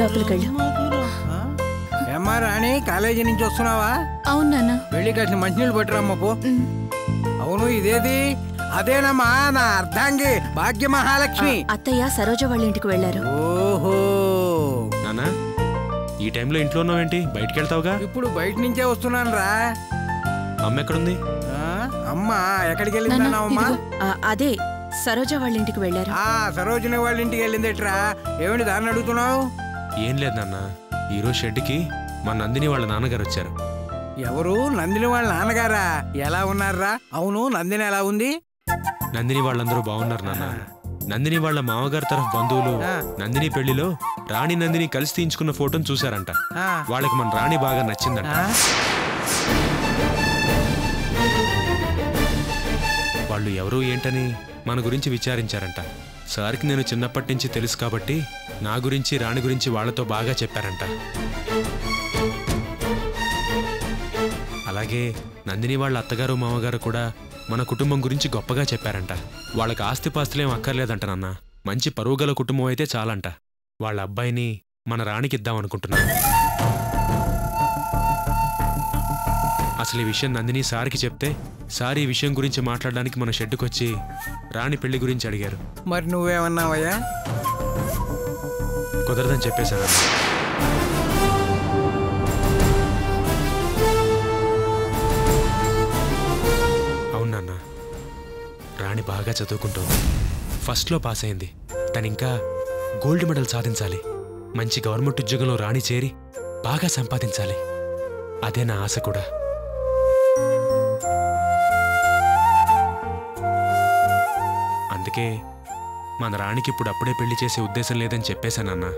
లోపలికెళ్ళు ఏమ్మా రాణి కాలేజీ నుంచి వస్తున్నావా అవును నాన్న వెళ్ళి కాసిన మంచినీళ్ళు పట్టురామ్మ పో ఉమ్. అవును ఇదేది అదేనమ్మా నా అర్ధాంగి భాగ్య మహాలక్ష్మి అత్తయ్య సరోజ వాళ్ళ ఇంటికి వెళ్ళారు ఓహో నానా ఈ టైంలో ఇంట్లో ఉన్నావేంటి బయటికి వెళ్తావుగా ఇప్పుడు బయట నుంచే వస్తున్నాను రా అమ్మ ఎక్కడుంది అమ్మా ఎక్కడికి నాన్న, వెళ్ళిందన్నావమ్మా ఇదిగో. ఆ, అదే సరోజ వాళ్ళ ఇంటికి వెళ్ళారు ఆ సరోజిని వాళ్ళ ఇంటికి వెళ్ళిందేట్రా ఏమిటి దాన్ని అడుగుతున్నావు ఏం లేదు నాన్న ఈరోజు షెడ్కి మా నందిని వాళ్ళ నాన్నగారు వచ్చారు ఎవరు నందిని వాళ్ళ నాన్నగారా ఎలా ఉన్నారా అవును నందిని ఎలా ఉంది నందిని వాళ్ళందరూ బాగున్నారు నాన్న నందిని వాళ్ళ మామగారి తరఫు బంధువులు ఆ. నందిని పెళ్లిలో రాణి నందిని కలిసి తీయించుకున్న ఫోటోను చూశారంట ఆ, వాళ్ళకి మన రాణి బాగా నచ్చిందంట ఆ, వాళ్ళు ఎవరు ఏంటని మన గురించి విచారించారంట సార్కి నేను చిన్నప్పటి నుంచి తెలుసు కాబట్టి నా గురించి రాణి గురించి వాళ్ళతో బాగా చెప్పారంట అలాగే నందిని వాళ్ళ అత్తగారు మామగారు కూడా మన కుటుంబం గురించి గొప్పగా చెప్పారంట వాళ్ళకి ఆస్తిపాస్తులేం అక్కర్లేదంట నాన్న మంచి పరువు గల కుటుంబం అయితే చాలంట వాళ్ళ అబ్బాయిని మన రాణికి ఇద్దామనుకుంటున్నాను అసలు ఈ విషయం నందిని సార్కి చెప్తే సార్ ఈ విషయం గురించి మాట్లాడడానికి మన షెడ్డుకి వచ్చి రాణి పెళ్లి గురించి అడిగారు మరి నువ్వేమన్నావయ్యా కుదరదని చెప్పేశాను అవును నాన్న రాణి బాగా చదువుకుంటోంది ఫస్ట్లో పాస్ అయింది తను ఇంకా గోల్డ్ మెడల్ సాధించాలి మంచి గవర్నమెంట్ ఉద్యోగంలో రాణి చేరి బాగా సంపాదించాలి అదే నా ఆశ కూడా అందుకే మన రాణికి ఇప్పుడు అప్పుడే పెళ్లి చేసే ఉద్దేశం లేదని చెప్పేశానన్నా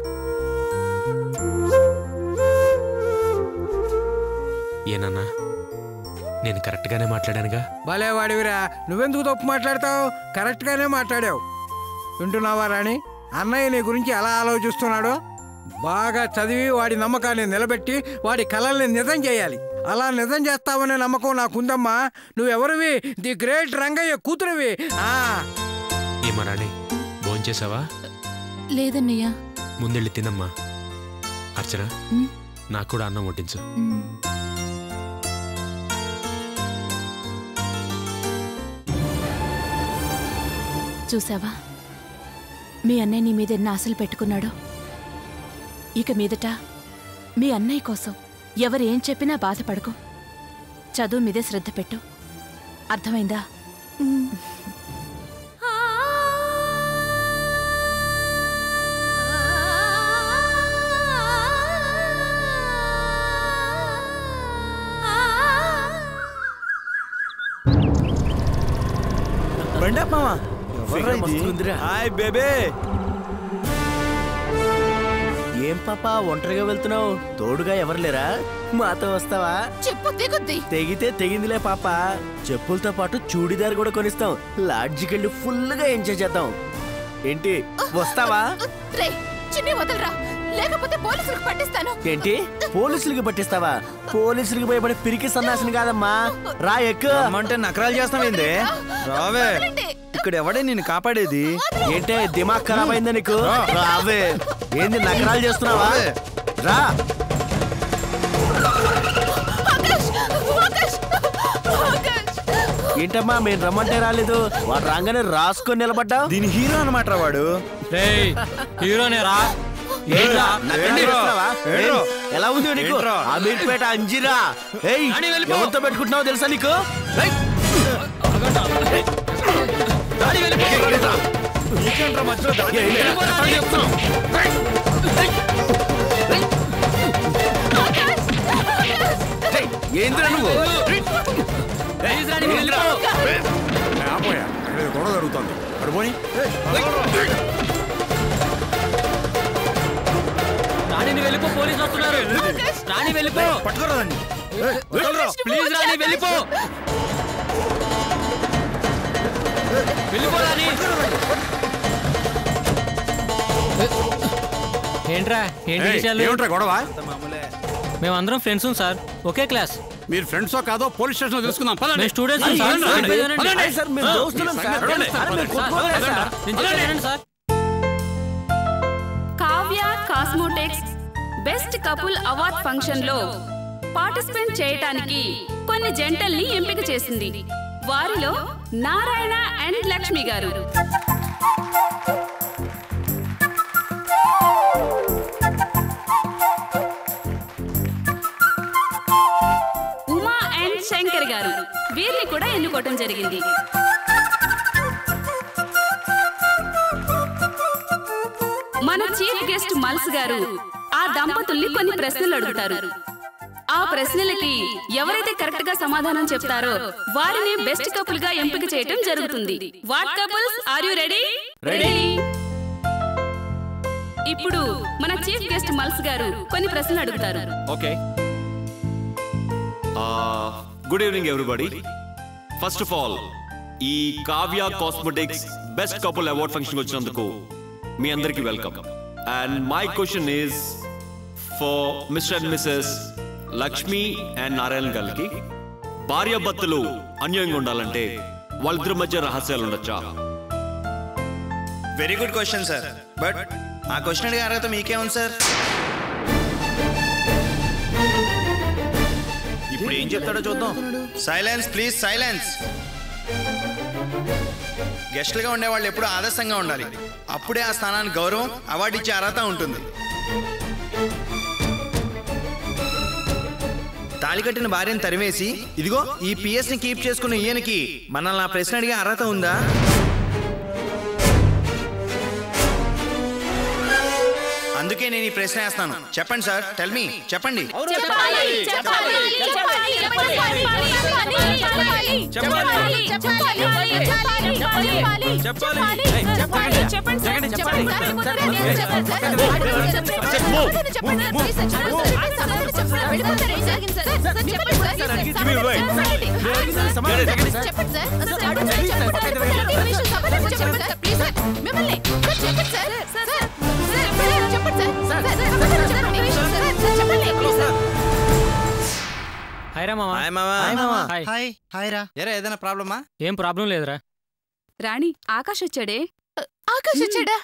ఏనన్నా నేను కరెక్ట్గానే మాట్లాడానుగా భలే వాడివిరా నువ్వెందుకు తప్పు మాట్లాడతావు కరెక్ట్గానే మాట్లాడావు వింటున్నావా రాణి అన్నయ్య నీ గురించి ఎలా ఆలోచిస్తున్నాడో బాగా చదివి వాడి నమ్మకాన్ని నిలబెట్టి వాడి కళల్ని నిజం చేయాలి అలా నిజం చేస్తావనే నమ్మకం నాకుందమ్మా నువ్వెవరివి ది గ్రేట్ రంగయ్య కూతురివి ఆ ఏమా రాణి భోంచేసావా లేదన్నయ్య ముందెళ్ళి తినమ్మా అర్చన ఉమ్, నాకు కూడా అన్నం వడ్డించు ఉమ్. చూసావా మీ అన్నయ్య నీ మీద ఎన్ని ఆశలు పెట్టుకున్నాడో ఇక మీదట మీ అన్నయ్య కోసం ఎవరు ఏం చెప్పినా బాధపడకు చదువు మీదే శ్రద్ధ పెట్టు అర్థమైందా బండప్పమా హాయ్ బేబే ఏం పాపా ఒంటరిగా వెళ్తున్నావు తోడుగా ఎవరు లేరా మాతో వస్తావా చెప్పు దిగుద్ది తెగితే తెగిందిలే పాప చెప్పులతో పాటు చూడిదార్ కూడా కొనిస్తాం లాడ్జికెళ్ళి ఫుల్ గా ఎంజాయ్ చేద్దాం ఏంటి వస్తావా రే చిన్ని వదలరా లేకపోతే పోలీసులకు పట్టిస్తాను ఏంటి పోలీసులకి పట్టిస్తావా పోలీసులకి భయపడే పిరికి సన్నాసిని కాదమ్మా రా ఎక్కు అంటే నకరాలు చేస్తామేంది రావే ఇక్కడ ఎవడే నిన్ను కాపాడేది ఏంటే దిమాగ్ ఖరాబ్ అయిందా నీకు రావే ఏంది నకరాలు చేస్తున్నావా రా ఏంటమ్మా మేము రమ్మంటే రాలేదు వాడు రాగానే రాసుకొని నిలబడ్డావు దీని హీరో అనమాట వాడు హీరోనేరా ఏంట్రా? నకరాలు ఏంట్రా? చేస్తున్నావా? ఏంట్రా? ఏం? ఎలా ఉంది నీకు ఏంట్రా? అమీర్పేట అంజిరా ఏయ్ రాణి వెళ్ళిపో. ఎవరితో పెట్టుకుంటున్నావు తెలుసా నీకు ఏయ్! ఏంట్రా? నకరాలు చేస్తున్నావు? ఏయ్, ఏంద్రా నువ్వు ఏంద్రా? ఆపోయా అక్కడ గొడవ జరుగుతుంది అడు పోని రాణిని వెళ్ళిపో పోలీసులు వస్తున్నారు రాణి వెళ్ళిపో పట్టుకోరాదండి ప్లీజ్ రాణి వెళ్ళిపో వెళ్ళిపో రాణి ఏంట్రా ఏంటి విషయాలు ఏమిట్రా గొడవ మేమందరం ఫ్రెండ్స్ సార్ ఒకే క్లాస్ మీరు ఫ్రెండ్సో కాదో పోలీస్ స్టేషన్ లో తెలుసుకుందాం పదండి మేము స్టూడెంట్స్ అయ్యి, సార్ ఏంట్రా? చెప్పేది వినండి. అయ్యి, సార్ మేము దోస్తులం సార్ రండి. సార్, మేము కొట్టుకోలేదు సార్ నేను చెప్పేది వినండి sir Kavya cosmetics best couple award function లో పార్టిసిపేట్ చేయటానికి కొన్ని జంటల్ని ఎంపిక చేసింది వారిలో నారాయణ అండ్ లక్ష్మి గారు ఉమా అండ్ శంకర్ గారు వీరిని కూడా ఎన్నుకోవటం జరిగింది మన చీఫ్ గెస్ట్ మల్స్ గారు ఆ దంపతుల్ని కొన్ని ప్రశ్నలు అడుగుతారు ఆ ప్రశ్నలకి ఎవరైతే కరెక్ట్ గా సమాధానం చెప్తారో వారిని బెస్ట్ కపుల్ గా ఎంపిక చేయటం జరుగుతుంది what couples are you ready ready ఇప్పుడు మన చీఫ్ గెస్ట్ మల్స్ గారు కొన్ని ప్రశ్నలు అడుగుతారు okay good evening everybody first of all ఈ Kavya cosmetics best couple award function వచ్చినందుకు మీ అందరికీ welcome and my question is for mister and missus Lakshmi and Narayana గారికి భార్యాభర్తలు అన్యోన్యంగా ఉండాలంటే వాళ్ళిద్దరి మధ్య రహస్యాలు ఉండొచ్చా very good question sir but ఆ క్వశ్చన్ అడిగే అర్హత మీకే ఉంది సార్ ఇప్పుడు ఏం చెప్తాడో చూద్దాం సైలెన్స్ ప్లీజ్ సైలెన్స్ గెస్ట్లుగా ఉండేవాళ్ళు ఎప్పుడు ఆదర్శంగా ఉండాలి అప్పుడే ఆ స్థానానికి గౌరవం అవార్డు ఇచ్చే అర్హత ఉంటుంది తాళి కట్టిన భార్యను తరిమేసి ఇదిగో ఈ పిఎస్ ని కీప్ చేసుకున్న ఈయనకి మనల్ని ఆ ప్రశ్న అడిగే అర్హత ఉందా అందుకే నేను ఈ ప్రశ్న వేస్తాను చెప్పండి సార్ టెల్ మీ చెప్పండి హాయ్ రా మామా హాయ్ మామా హాయ్ మామా హాయ్ హాయ్ హాయ్ రా ఎరా ఏదైనా ప్రాబ్లమా ఏం ప్రాబ్లం లేదురా రాణి ఆకాష్ వచ్చాడే ఆకాష్ వచ్చాడా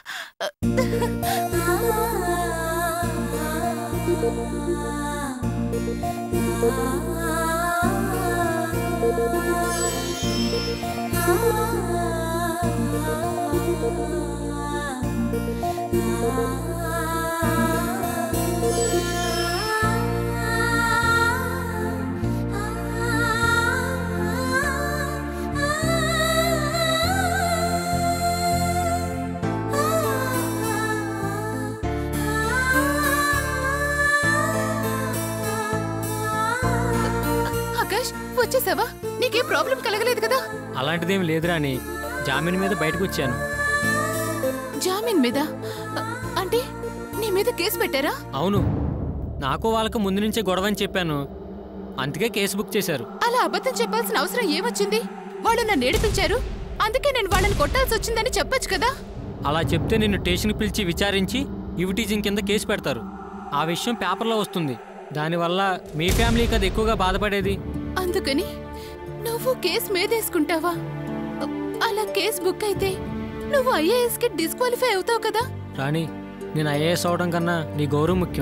ఆకాష్ వచ్చేసావా నీకేం ప్రాబ్లం కలగలేదు కదా అలాంటిదేం లేదురా అని జామీన్ మీద బయటకు వచ్చాను జామీన్ మీద అ- అంటే నీ మీద కేసు పెట్టారా అవును నాకు వాళ్ళకు ముందు నుంచే గొడవ అని చెప్పాను అందుకే కేసు బుక్ చేశారు అలా అబద్ధం చెప్పాల్సిన అవసరం ఏమొచ్చింది వాళ్ళు నన్ను ఏడిపించారు అందుకే నేను వాళ్ళని కొట్టాల్సి వచ్చిందని చెప్పొచ్చు కదా అలా చెప్తే నిన్ను స్టేషన్కి పిలిచి విచారించి టీజింగ్ కింద కేసు పెడతారు ఆ విషయం పేపర్లో వస్తుంది దానివల్ల మీ ఫ్యామిలీ కదా ఎక్కువగా బాధపడేది అందుకని నువ్వు కేసు మీదేసుకుంటావా అ- అలా కేసు బుక్ అయితే నువ్వు ఐఏఎస్ కి డిస్క్వాలిఫై అవుతావు కదా రాణి నేను ఐఏఎస్ అవడం కన్నా నీ గౌరవం ముఖ్యం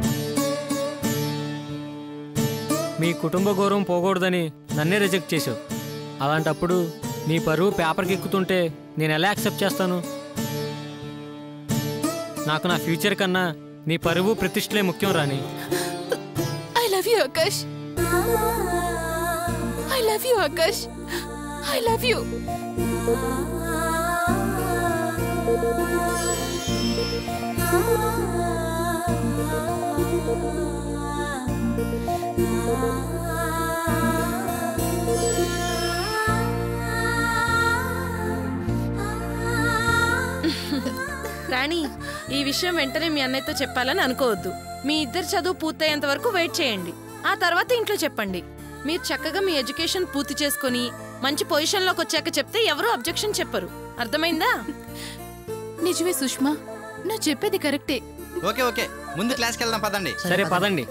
మీ కుటుంబ గౌరవం పోకూడదని నన్నే రిజెక్ట్ చేశావు అలాంటప్పుడు నీ పరువు పేపర్కి ఎక్కుతుంటే నేను ఎలా యాక్సెప్ట్ చేస్తాను నాకు నా ఫ్యూచర్ కన్నా నీ పరువు ప్రతిష్టలే ముఖ్యం Rani I love you Akash I love you Akash I love you Rani ఈ విషయం వెంటనే మీ అన్నయ్యతో చెప్పాలని అనుకోవద్దు మీ ఇద్దరు చదువు పూర్తయ్యేంత వరకు వెయిట్ చేయండి ఆ తర్వాత ఇంట్లో చెప్పండి మీరు చక్కగా మీ ఎడ్యుకేషన్ పూర్తి చేసుకొని మంచి పొజిషన్లోకి వచ్చాక చెప్తే ఎవరు అబ్జెక్షన్ చెప్పరు అర్థమైందా నిజమే సుష్మా నువ్వు చెప్పేది కరెక్టే ఓకే ఓకే ముందు క్లాస్కి వెళ్దాం పదండి సరే పదండి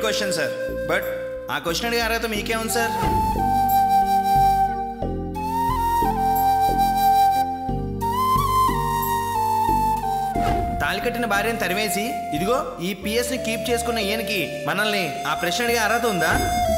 క్వశ్చన్ సార్ బట్ ఆ క్వశ్చన్ అడిగే అర్హత మీకే ఉంది సార్ తాళి కట్టిన భార్యను తరివేసి ఇదిగో ఈ పిఎస్ ని కీప్ చేసుకున్న ఈయనకి మనల్ని ఆ ప్రశ్న అడిగే అర్హత ఉందా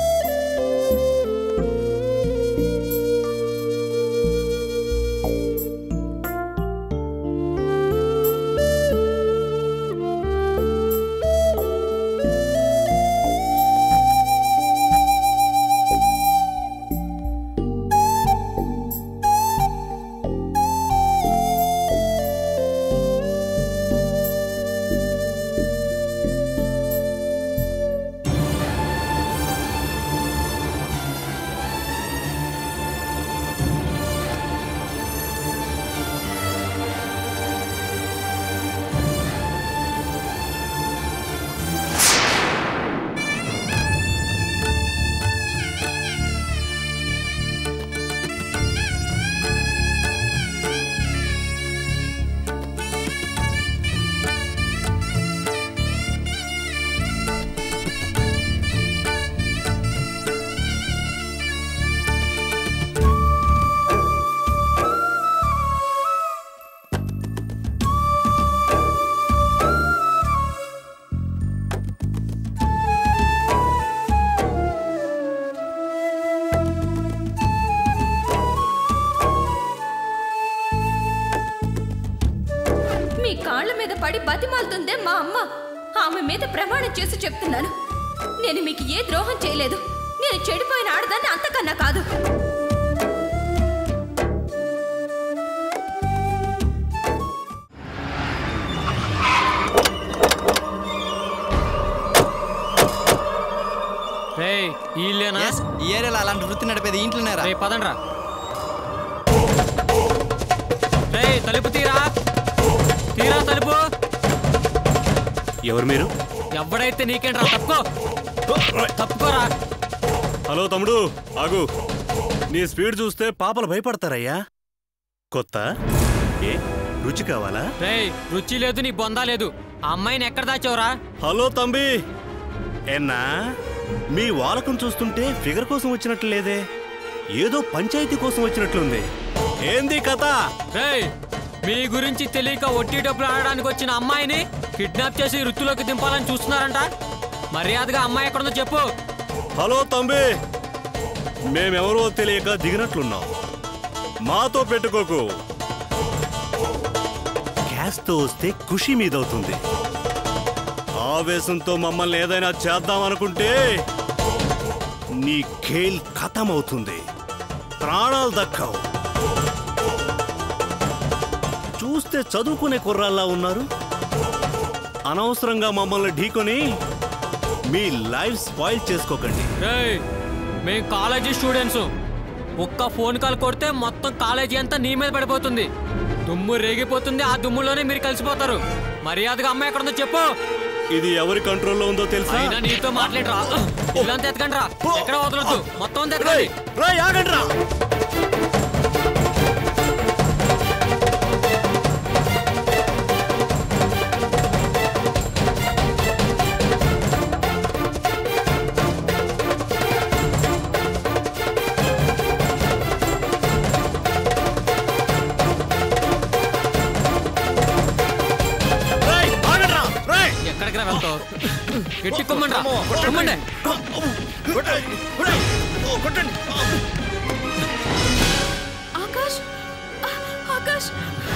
మీ కాళ్ళ మీద పడి బతిమాలుతుందే మా అమ్మ ఆమె మీద ప్రమాణం చేసి చెప్తున్నాను నేను మీకు ఏ ద్రోహం చేయలేదు నేను చెడిపోయిన ఆడదాన్ని అంతకన్నా కాదు రే ఈళ్ళేనా ఈ ఏరియాలో అలాంటి వృత్తి నడిపేది ఇంట్లోనేరా రే పదండ్రా రే తలుపు తీరా తీరా తలుపు ఎవరు మీరు ఎవడైతే నీకేంట్రా తప్పుకో తప్పుకోరా హలో తమ్ముడు ఆగు నీ స్పీడ్ చూస్తే పాపలు భయపడతారయ్యా కొత్త ఏ రుచి కావాలా రే రుచి లేదు నీ బొందా లేదు ఆ అమ్మాయిని ఎక్కడ దాచావురా హలో తంబి ఎన్నా మీ వాలకం చూస్తుంటే ఫిగర్ కోసం వచ్చినట్లు లేదే ఏదో పంచాయతీ కోసం వచ్చినట్లుంది ఏంది కథ రే మీ గురించి తెలియక వడ్డీ డబ్బులు ఆడడానికి వచ్చిన అమ్మాయిని కిడ్నాప్ చేసి వృత్తిలోకి దింపాలని చూస్తున్నారంట మర్యాదగా అమ్మాయి ఎక్కడుందో చెప్పు హలో తంబి మేమెవరో తెలియక దిగినట్లున్నాం మాతో పెట్టుకోకు గ్యాస్తో వస్తే ఖుషి మీదవుతుంది ఆవేశంతో మమ్మల్ని ఏదైనా చేద్దాం అనుకుంటే నీ ఖేల్ ఖతం అవుతుంది ప్రాణాలు దక్కవు చూస్తే చదువుకునే కుర్రాల్లా ఉన్నారు అనవసరంగా మమ్మల్ని ఢీకొని మీ లైఫ్ స్పాయిల్ చేసుకోకండి రేయ్ మేం కాలేజీ స్టూడెంట్స్ ఒక్క ఫోన్ కాల్ కొడితే మొత్తం కాలేజీ అంతా నీ మీద పడిపోతుంది దుమ్ము రేగిపోతుంది ఆ దుమ్ములోనే మీరు కలిసిపోతారు మర్యాదగా అమ్మాయి ఎక్కడుందో చెప్పు ఇది ఎవరి కంట్రోల్లో ఉందో తెలుసా అయినా నీతో మాట్లాడరా ఇల్లంతా ఎత్తకండి రా ఎక్కడ వదలొద్దు మొత్తం అంతా ఎత్తకండి రేయ్, ఆగండి రా. రేయ్, ఆగండి రా. రేయ్. ఎక్కడికి రా వెళ్తావు గట్టి కొమ్మండి రా కొమ్మండి ఆకాష్ ఆ, ఆకాష్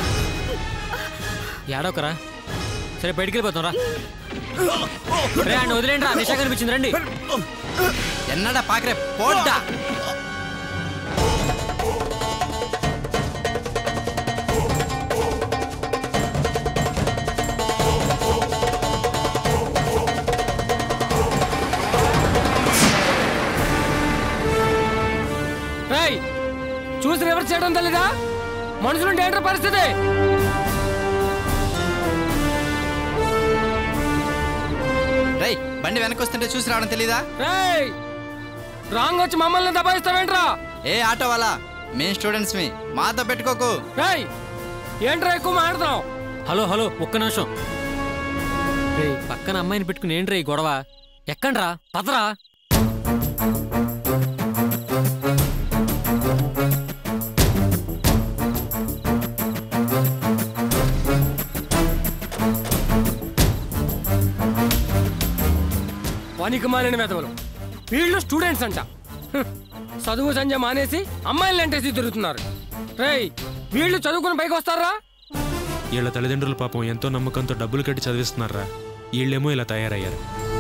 ఏడోకరా సరే బయటికి వెళ్ళిపోతాం రా రే అండి వదిలేండి రా నిషా కనిపించింది రండి ఎన్నడా పాకరే పోడ్డా రేయ్ చూసి రివర్స్ చేయడం తెలీదా మనుషులు డేంజర్ పరిస్థితి రేయ్ బండి వెనక్కి వస్తుంటే చూసి రావడం తెలీదా రేయ్ రాంగ్ వచ్చి మమ్మల్ని దబాయిస్తావేంట్రా ఏ ఆటో వాళ్ళ మేము స్టూడెంట్స్ మీ మాతో పెట్టుకోకు రేయ్ ఏంట్రా ఎక్కువ మాట్లాడుతున్నావు హలో హలో ఒక్క నిమిషం రేయ్ పక్కన అమ్మాయిని పెట్టుకుని ఏంట్రా ఈ గొడవ ఎక్కండ్రా పదరా పనికి మాలిన వెతవలు వీళ్ళు స్టూడెంట్స్ అంట హ్మ్. చదువు సంజ మానేసి అమ్మాయిలు ఎంటేసి తిరుగుతున్నారు రేయ్ వీళ్ళు చదువుకుని పైకి వస్తారా వీళ్ళ తల్లిదండ్రుల పాపం ఎంతో నమ్మకంతో డబ్బులు కట్టి చదివిస్తున్నారా వీళ్ళేమో ఇలా తయారయ్యారు